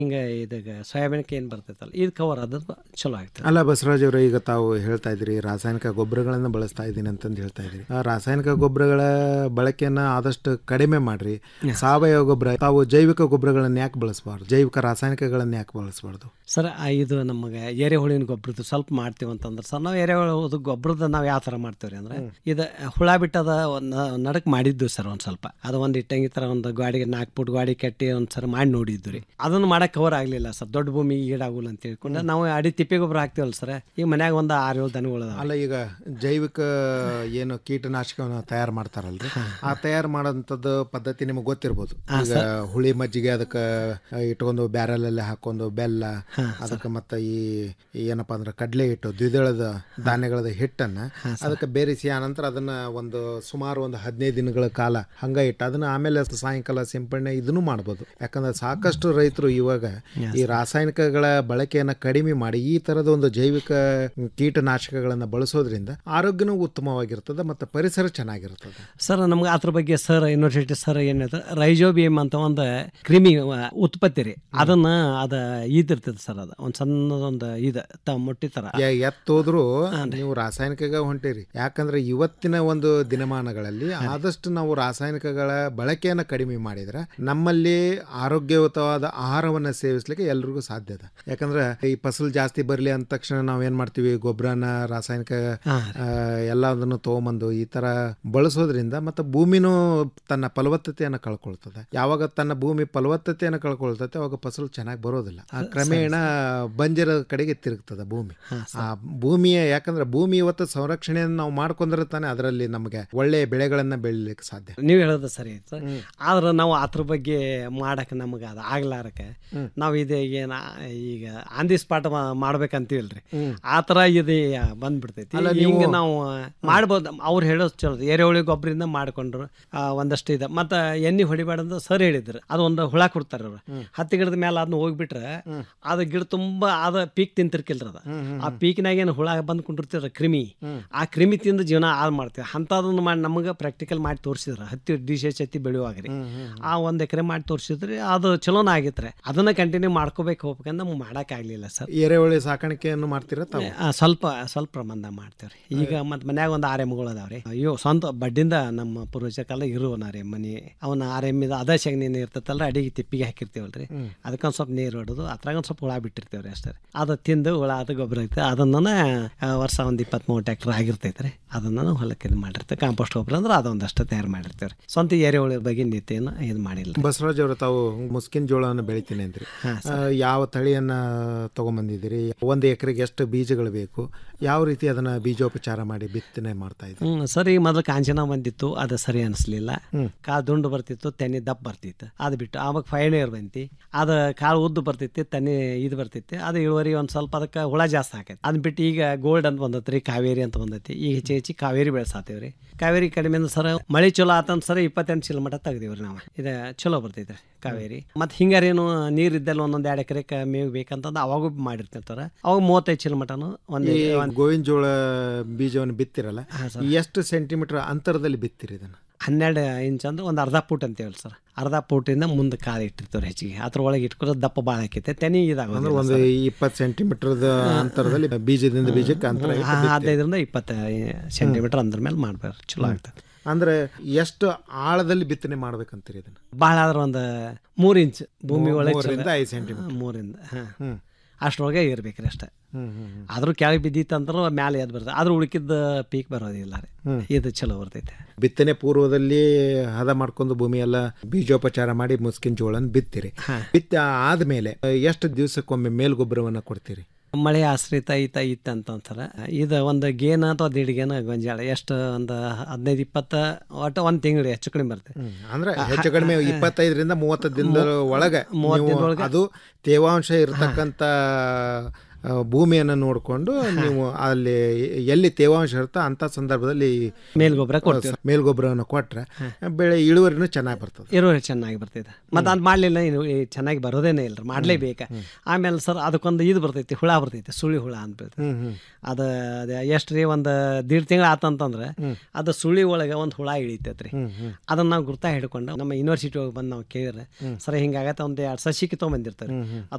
ಹಿಂಗೆ ಇದಾಗ ಸೋಯಾಬೀನ್ಗೆ ಏನು ಬರ್ತೈತಲ್ಲ ಇದು ಕವರ್ ಆದ್ರೆ ಚಲೋ ಆಗ್ತದೆ ಅಲ್ಲ ಬಸವರಾಜ್ ಅವರೇ ಈಗ ತಾವು ಹೇಳ್ತಾ ಇದ್ರಿ ರಾಸಾಯನಿಕ ಗೊಬ್ಬರಗಳನ್ನ ಬಳಸ್ತಾ ಇದ್ದೀನಿ ಅಂತಂದು ಹೇಳ್ತಾ ಇದ್ರಿ ಆ ರಾಸಾಯನಿಕ ಗೊಬ್ಬರಗಳ ಬಳಕೆಯನ್ನ ಆದಷ್ಟು ಕಡಿಮೆ ಮಾಡ್ರಿ ಸಾವಯವ ಗೊಬ್ಬರ ತಾವು ಜೈವಿಕ ಗೊಬ್ಬರಗಳನ್ನ ಯಾಕೆ ಬಳಸಬಾರ್ದು ಜೈವಿಕ ರಾಸಾಯನಿಕಗಳನ್ನ ಯಾಕೆ ಬಳಸಬಾರ್ದು ಸರ್ ಆ ಇದು ನಮಗೆ ಎರೆಹುಳಿನ ಗೊಬ್ಬರದ್ದು ಸ್ವಲ್ಪ ಮಾಡ್ತೀವಿ ಅಂತಂದ್ರೆ ಸರ್ ನಾವು ಎರೆಹುಳು ಗೊಬ್ಬರದ ನಾವು ಯಾವ ಥರ ಮಾಡ್ತೀವಿ ರೀ ಅಂದ್ರೆ ಇದು ಹುಳ ಬಿಟ್ಟದ ನಡಕ್ ಮಾಡಿದ್ದು ಸರ್ ಒಂದು ಸ್ವಲ್ಪ ಅದು ಒಂದು ಇಟ್ಟಂಗಿ ಥರ ಒಂದು ಗಾಡಿಗೆ ನಾಲ್ಕು ಫುಟ್ ಗಾಡಿ ಕಟ್ಟಿ ಒಂದು ಸರಿ ಮಾಡಿ ನೋಡಿದ್ದು ರೀ ಅದನ್ನು ಮಾಡಕ್ಕೆ ಕವರ್ ಆಗಲಿಲ್ಲ ಸರ್ ದೊಡ್ಡ ಭೂಮಿ ಈಡಾಗಲ್ಲ ಅಂತ ಹೇಳ್ಕೊಂಡು ನಾವು ಅಡಿ ತಿಪ್ಪೆ ಗೊಬ್ಬರ ಹಾಕ್ತೀವಲ್ಲ ಸರ್ ಈಗ ಮನ್ಯಾಗ ಒಂದು ಆರು ಏಳು ದನಗಳು ಅದಾವ ಅಲ್ಲ ಈಗ ಜೈವಿಕ ಏನು ಕೀಟನಾಶಕವನ್ನು ತಯಾರು ಮಾಡ್ತಾರಲ್ರಿ ಆ ತಯಾರು ಮಾಡೋಂಥದ್ದು ಪದ್ಧತಿ ನಿಮಗೆ ಗೊತ್ತಿರ್ಬೋದು ಈಗ ಹುಳಿ ಮಜ್ಜಿಗೆ ಅದಕ್ಕೆ ಇಟ್ಕೊಂಡು ಬ್ಯಾರಲಲ್ಲಿ ಹಾಕೊಂಡು ಬೆಲ್ಲ ಅದಕ್ಕೆ ಮತ್ತೆ ಈ ಏನಪ್ಪಾ ಅಂದ್ರೆ ಕಡಲೆ ಹಿಟ್ಟು ದ್ವಿದಳದ ಧಾನ್ಯಗಳದ ಹಿಟ್ಟನ್ನ ಅದಕ್ಕೆ ಬೇರಿಸಿ ಆನಂತರ ಅದನ್ನ ಒಂದು ಸುಮಾರು ಒಂದು ಹದಿನೈದು ದಿನಗಳ ಕಾಲ ಹಂಗ ಇಟ್ಟು ಅದನ್ನ ಆಮೇಲೆ ಸಾಯಂಕಾಲ ಸಿಂಪಡಣೆ ಇದನ್ನು ಮಾಡ್ಬೋದು ಯಾಕಂದ್ರೆ ಸಾಕಷ್ಟು ರೈತರು ಇವಾಗ ಈ ರಾಸಾಯನಿಕಗಳ ಬಳಕೆಯನ್ನ ಕಡಿಮೆ ಮಾಡಿ ಈ ತರದ ಒಂದು ಜೈವಿಕ ಕೀಟನಾಶಕಗಳನ್ನ ಬಳಸೋದ್ರಿಂದ ಆರೋಗ್ಯನೂ ಉತ್ತಮವಾಗಿರ್ತದೆ ಮತ್ತೆ ಪರಿಸರ ಚೆನ್ನಾಗಿರ್ತದೆ ಸರ್ ನಮ್ಗೆ ಅದ್ರ ಬಗ್ಗೆ ಸರ್ ಯೂನಿವರ್ಸಿಟಿ ಸರ್ ಏನಿದೆ ರೈಜೋಬಿಯಮ್ ಅಂತ ಒಂದು ಕ್ರಿಮಿ ಆ, ಉತ್ಪತ್ತಿ ರೀ ಅದನ್ನ ಅದ ಇದಿರ್ತದೆ ಸರ್ ಅದು ಒಂದು ಸಣ್ಣದೊಂದು ಇದು ತ ಮುಟ್ಟಿ ಥರ ಯ- ಎತ್ತೋದ್ರು ನೀವು ರಾಸಾಯನಿಕ ಹೊಂಟಿರಿ ಯಾಕಂದ್ರೆ ಇವತ್ತಿನ ಒಂದು ದಿನಮಾನಗಳಲ್ಲಿ ಆದಷ್ಟು ನಾವು ರಾಸಾಯನಿಕಗಳ ಬಳಕೆಯನ್ನ ಕಡಿಮೆ ಮಾಡಿದ್ರೆ ನಮ್ಮಲ್ಲಿ ಆರೋಗ್ಯಯುತವಾದ ಆಹಾರವನ್ನ ಸೇವಿಸ್ಲಿಕ್ಕೆ ಎಲ್ರಿಗೂ ಸಾಧ್ಯ ಇದೆ ಯಾಕಂದ್ರೆ ಈ ಫಸಲು ಜಾಸ್ತಿ ಬರ್ಲಿ ಅಂದ ತಕ್ಷಣ ನಾವ್ ಏನ್ ಮಾಡ್ತೀವಿ ಗೊಬ್ಬರನ ರಾಸಾಯನಿಕ ಆ, ಎಲ್ಲದನ್ನು ತಗೊಂಬಂದು ಈ ತರ ಬಳಸೋದ್ರಿಂದ ಮತ್ತೆ ಭೂಮಿನೂ ತನ್ನ ಫಲವತ್ತತೆಯನ್ನು ಕಳ್ಕೊಳ್ತದೆ ಯಾವಾಗ ತನ್ನ ಭೂಮಿ ಫಲವತ್ತತೆಯನ್ನು ಕಳ್ಕೊಳ್ತದೆ ಅವಾಗ ಫಸಲು ಚೆನ್ನಾಗಿ ಬರೋದಿಲ್ಲ ಆ ಕ್ರಮೇಣ ಬಂಜರ ಕಡೆಗೆ ತಿರುಗ್ತದೆ ಭೂಮಿ ಆ ಭೂಮಿಯ ಯಾಕಂದ್ರೆ ಭೂಮಿ ಇವತ್ತು ಸಂರಕ್ಷಣೆಯನ್ನು ನಾವು ಮಾಡ್ಕೊಂಡ್ರೆ ತಾನೇ ಅದರಲ್ಲಿ ನಮಗೆ ಒಳ್ಳೆಯ ಬೆಳೆಗಳನ್ನ ಬೆಳಿಲಿಕ್ಕೆ ಸಾಧ್ಯ ನೀವು ಹೇಳೋದು ಸರಿ ಐತೆ ಆದ್ರೆ ನಾವು ಅದ್ರ ಬಗ್ಗೆ ಮಾಡಕ್ಕೆ ನಮಗೆ ಅದು ಆಗ್ಲಾರಕ್ಕೆ ನಾವು ಇದು ಏನ ಈಗ ಆನ್ ದಿ ಸ್ಪಾಟ್ ಮಾಡ್ಬೇಕಂತೀವಲ್ರಿ ಆ ಥರ ಇದು ಬಂದ್ಬಿಡ್ತೈತಿ ಹಿಂಗೆ ನಾವು ಮಾಡ್ಬೋದು ಅವ್ರು ಹೇಳೋದು ಚಲೋ ಎರೆಹುಳಿ ಗೊಬ್ಬರಿಂದ ಮಾಡ್ಕೊಂಡ್ರು ಆ, ಒಂದಷ್ಟು ಇದೆ ಮತ್ತು ಎಣ್ಣೆ ಹೊಡಿಬೇಡಂತ ಸರ್ ಹೇಳಿದ್ರು ಅದು ಒಂದು ಹುಳ ಕೊಡ್ತಾರೆ ಅವ್ರು ಹತ್ತಿ ಗಿಡದ ಮೇಲೆ ಅದನ್ನ ಹೋಗ್ಬಿಟ್ರೆ ಅದು ಗಿಡ ತುಂಬ ಅದ ಪೀಕ್ ತಿಂತಿರ್ಕಿಲ್ರ ಅದ ಆ ಪೀಕ್ನಾಗ ಏನು ಹುಳ ಬಂದು ಕುಂಡಿರ್ತಿರ ಕ್ರಿಮಿ ಆ ಕ್ರಿಮಿ ತಿಂದು ಜೀವನ ಹಾಳು ಮಾಡ್ತೀವಿ ಅಂಥದನ್ನು ಮಾಡಿ ನಮಗೆ ಪ್ರಾಕ್ಟಿಕಲ್ ಮಾಡಿ ತೋರಿಸಿದ್ರು ಹತ್ತಿ ಡಿಶ್ ಎಚ್ ಹತ್ತಿ ಬೆಳೆಯುವಾಗ ರೀ ಆ ಒಂದು ಎಕರೆ ಮಾಡಿ ತೋರಿಸಿದ್ರಿ ಅದು ಚಲೋನ ಆಗಿತ್ತು ರೀ ಅದನ್ನ ಕಂಟಿನ್ಯೂ ಮಾಡ್ಕೋಬೇಕು ಹೋಗ್ಬೇಕಂದ್ರೆ ನಮ್ಗೆ ಮಾಡೋಕ್ಕಾಗಲಿಲ್ಲ ಸರ್ ಎರೆಹುಳಿ ಸಾಕಾಣಿಕೆಯನ್ನು ಮಾಡ್ತೀರಾ ತಾವು ಆ, ಸ್ವಲ್ಪ ಸ್ವಲ್ಪ ಪ್ರಮಾಣದಾಗ ಮಾಡ್ತೇವ್ರಿ ಈಗ ಮತ್ತೆ ಮನ್ಯಾಗ ಒಂದು ಆರು ಎಮ್ಮೆಗಳು ಅದಾವ್ರಿ ಅಯ್ಯೋ ಸ್ವಂತ ಬಡ್ಡಿಂದ ನಮ್ಮ ಪೂರ್ವಜರ ಕಾಲ ಇರುವನ ರೀ ಮನೆ ಅವನ ಆರು ಎಮ್ಮಿದ ಅದ ಸೆಗಣಿ ನೀರು ಇರ್ತೈತಲ್ಲ ಅಡಿಗೆ ತಿಪ್ಪಿಗೆ ಹಾಕಿರ್ತೀವಲ್ರಿ ಅದಕ್ಕೊಂದು ಸ್ವಲ್ಪ ನೀರು ಹೊಡೆದು ಅದ್ರಾಗ ಒಂದು ಸ್ವಲ್ಪ ಹುಳ ಬಿಟ್ಟಿರ್ತೀವ್ರಿ ಅಷ್ಟೇ ಅದು ತಿಂದು ಹುಳ ಅದು ಗೊಬ್ಬರ ಐತೆ ಅದನ್ನ ವರ್ಷ ಒಂದು ಇಪ್ಪತ್ತ್ಮೂರು ಟ್ಯಾಕ್ಟರ್ ಆಗಿರ್ತೈತೆ ರೀ ಅದನ್ನ ನಾವು ಹೊಲಕ್ಕೆ ಇದು ಮಾಡಿರ್ತೀವಿ ಕಾಂಪೋಸ್ಟ್ ಗೊಬ್ಬರ ಅಂದ್ರೆ ಅದೊಂದಷ್ಟು ತಯಾರು ಮಾಡಿರ್ತೀವಿ ಸ್ವಂತ ಎರೆಹುಳಿ ಬಗ್ಗೆ ನೀತಿಯನ್ನು ಇದು ಮಾಡಿಲ್ಲ ಬಸವರಾಜ್ ಅವರು ತಾವು ಮುಸ್ಕಿನ ಜೋಳವನ್ನು ಬೆಳಿತೀನಿ ಅಂದ್ರಿ ಆ, ಯಾವ ತಳಿಯನ್ನ ತಗೊಂಬಂದಿದ್ದೀರಿ ಒಂದು ಎಕರೆಗೆ ಎಷ್ಟು ಬೀಜಗಳು ಬೇಕು ಯಾವ ರೀತಿ ಅದನ್ನ ಬೀಜೋಪಚಾರ ಮಾಡಿ ಬಿತ್ತನೆ ಮಾಡ್ತಾ ಇದ್ದೀರಿ ಹ್ಮ್ ಸರಿ ಮೊದಲು ಕಾಂಚನ ಬಂದಿತ್ತು ಅದು ಸರಿ ಅನಿಸ್ಲಿಲ್ಲ ಕಾಳು ದುಂಡು ಬರ್ತಿತ್ತು ತೆನಿ ದಪ್ಪ ಬರ್ತಿತ್ತು ಅದು ಬಿಟ್ಟು ಆವಾಗ ಫೈನರ್ ಬಂತಿ ಅದು ಕಾಳು ಉದ್ದು ಬರ್ತಿತ್ತು ತೆನಿ ಇದು ಬರ್ತಿತ್ತು ಅದು ಇಳುವರಿ ಒಂದು ಸ್ವಲ್ಪ ಅದಕ್ಕೆ ಹುಳ ಜಾಸ್ತಿ ಹಾಕೈತಿ ಅದನ್ನ ಬಿಟ್ಟು ಈಗ ಗೋಲ್ಡ್ ಅಂತ ಬಂದೈತಿ ರೀ ಕಾವೇರಿ ಅಂತ ಬಂದೈತಿ ಈಗ ಹೆಚ್ಚು ಹೆಚ್ಚು ಕಾವೇರಿ ಬೆಳೆಸಾತೀವಿ ರೀ ಕಾವೇರಿ ಕಡಿಮೆ ಅಂದ್ರೆ ಸರ್ ಮಳೆ ಚಲೋ ಆತಂತ ಸರ್ ಇಪ್ಪತ್ತೆಂಟು ಚೀಲ ಮಟ್ಟ ತೆಗ್ದೀವಿ ರೀ ನಾವು ಇದು ಚಲೋ ಬರ್ತೈತೆ ರೀ ಕಾವೇರಿ ಮತ್ತು ಹಿಂಗಾರೇನು ನೀರು ಇದ್ದಲ್ಲಿ ಒಂದೊಂದು ಎರಡು ಎಕರೆ ಮೇವು ಬೇಕಂತಂದು ಅವಾಗೂ ಮಾಡಿರ್ತಿರ್ತಾರೆ ಅವಾಗ ಮೂವತ್ತೈದು ಚೀಲ ಮಟನು ಒಂದು ಈ ಗೋವಿನ ಜೋಳ ಬೀಜವನ್ನು ಬಿತ್ತಿರಲ್ಲ ಎಷ್ಟು ಸೆಂಟಿಮೀಟರ್ ಅಂತರದಲ್ಲಿ ಬಿತ್ತಿರಿ ಇದನ್ನ ಹನ್ನೆರಡು ಇಂಚ್ ಅಂದ್ರೆ ಒಂದು ಅರ್ಧ ಫೂಟ್ ಅಂತೇಳಿ ಸರ್ ಅರ್ಧ ಫೂಟಿಂದ ಮುಂದೆ ಕಾಲು ಇಟ್ಟಿರ್ತಾರೆ ಹೆಚ್ಚಿಗೆ ಅದ್ರೊಳಗೆ ಇಟ್ಕೊಂಡು ದಪ್ಪ ಭಾಳ ಆಕೈತೆ ತೆನಿ ಅಂದ್ರೆ ಇದಾಗೋದು ಒಂದು ಇಪ್ಪತ್ತು ಸೆಂಟಿಮೀಟರ್ ಅಂತರದಲ್ಲಿ ಬೀಜದಿಂದ ಬೀಜಕ್ಕೆ ಅಂತರ ಇಟ್ಟು ಬಿತ್ತಿ. ಹದಿನೈದರಿಂದ ಇಪ್ಪತ್ತು ಸೆಂಟಿಮೀಟರ್ ಅಂದ್ರ ಮೇಲೆ ಮಾಡ್ಬೇಕು ಚಲೋ ಆಗ್ತದೆ ಅಂದ್ರೆ ಎಷ್ಟು ಆಳದಲ್ಲಿ ಬಿತ್ತನೆ ಮಾಡ್ಬೇಕಂತೀರಿ ಇದನ್ನ ಭಾಳ ಆದ್ರೆ ಒಂದು ಮೂರು ಇಂಚ್ ಭೂಮಿ ಒಳಗೆ ಮೂರರಿಂದ ಚಲೋ- ಐದು ಸೆಂಟಿಮೀಟರ್ ಹಾ, ಮೂರಿಂದ ಹಾಂ ಹ್ಮ್ ಅಷ್ಟ್ರೊಳಗೆ ಇರ್ಬೇಕ್ರಿ ಅಷ್ಟೇ ಹ್ಮ್ ಹ್ಮ್ ಹ್ಮ್. ಆದ್ರೂ ಕೆಳಗೆ ಬಿದ್ದಿತ್ತು ಅಂದ್ರೆ ಮ್ಯಾಲೆ ಎದ್ದು ಬರ್ತದೆ ಆದ್ರೂ ಉಳ್ಕಿದ್ದ ಪೀಕ್ ಬರೋದಿಲ್ಲ ರೀ ಇದು ಚಲೋ ಬರ್ತೈತೆ ಬಿತ್ತನೆ ಪೂರ್ವದಲ್ಲಿ ಹದ ಮಾಡ್ಕೊಂಡು ಭೂಮಿ ಎಲ್ಲ ಬೀಜೋಪಚಾರ ಮಾಡಿ ಮುಸ್ಕಿನ ಜೋಳನ ಬಿತ್ತಿರಿ ಬಿತ್ತ ಆದ್ಮೇಲೆ ಎಷ್ಟು ದಿವಸಕ್ಕೊಮ್ಮೆ ಮೇಲ್ಗೊಬ್ಬರವನ್ನ ಕೊಡ್ತೀರಿ ಮಳೆ ಆಶ್ರಿತ ಐತ ಇತ್ತ ಅಂತ ಅಂತಾರೆ ಇದು ಒಂದು ಗೇನ ಅಥವಾ ದೀಡ್ ಗೇನ ಗೊಂಜಾಳ ಎಷ್ಟು ಒಂದು ಹದಿನೈದು ಇಪ್ಪತ್ತು ಒಟ್ಟು ಒಂದು ತಿಂಗಳು ಹೆಚ್ಚು ಕಡಿಮೆ ಬರ್ತದೆ ಅಂದ್ರೆ ಹೆಚ್ಚು ಕಡಿಮೆ ಇಪ್ಪತ್ತೈದರಿಂದ ಮೂವತ್ತು ದಿನದ ಒಳಗೆ ಮೂವತ್ತು ನೀವು ದಿನದೊಳಗೆ ಅದು ತೇವಾಂಶ ಇರತಕ್ಕಂತ ಆ, ಭೂಮಿಯನ್ನು ನೋಡಿಕೊಂಡು ನೀವು ಅಲ್ಲಿ ಎಲ್ಲಿ ತೇವಾಂಶ ಇರುತ್ತೋ ಅಂಥ ಸಂದರ್ಭದಲ್ಲಿ ಮೇಲ್ಗೊಬ್ಬರ ಕೊಡ್ತೀವಿ ಮೇಲ್ಗೊಬ್ಬರವನ್ನು ಕೊಟ್ರೆ ಬೆಳೆ ಇಳುವರಿನೂ ಚೆನ್ನಾಗಿ ಬರ್ತದೆ ಇಳುವರಿ ಚೆನ್ನಾಗಿ ಬರ್ತಿದೆ ಮತ್ತು ಅದು ಮಾಡಲಿಲ್ಲ ಇನ್ನು ಈ ಚೆನ್ನಾಗಿ ಬರೋದೇನೇ ಇಲ್ಲ ಮಾಡಲೇಬೇಕು ಆಮೇಲೆ ಸರ್ ಅದಕ್ಕೊಂದು ಇದು ಬರ್ತೈತಿ ಹುಳ ಬರ್ತೈತಿ ಸುಳಿ ಹುಳ ಅಂತ ಬರ್ತೈತಿ ಹ್ಮ್ ಹ್ಮ್ ಅದು ಅದು ಎಷ್ಟು ರೀ ಒಂದು ದೀಡ್ ತಿಂಗಳು ಆತಂತಂದ್ರೆ ಅದು ಸುಳಿ ಒಳಗೆ ಒಂದು ಹುಳ ಇಳಿತೈತೆ ರೀ ಅದನ್ನ ನಾವು ಗುರ್ತಾ ಹಿಡ್ಕೊಂಡು ನಮ್ಮ ಯೂನಿವರ್ಸಿಟಿ ಒಳಗೆ ಬಂದು ನಾವು ಕೇಳಿದ್ರೆ ಸರ್ ಹಿಂಗಾಗತ್ತೆ ಒಂದು ಎರಡು ಸಸಿಗೆ ತೊಗೊಂಬಂದಿರ್ತಾರೆ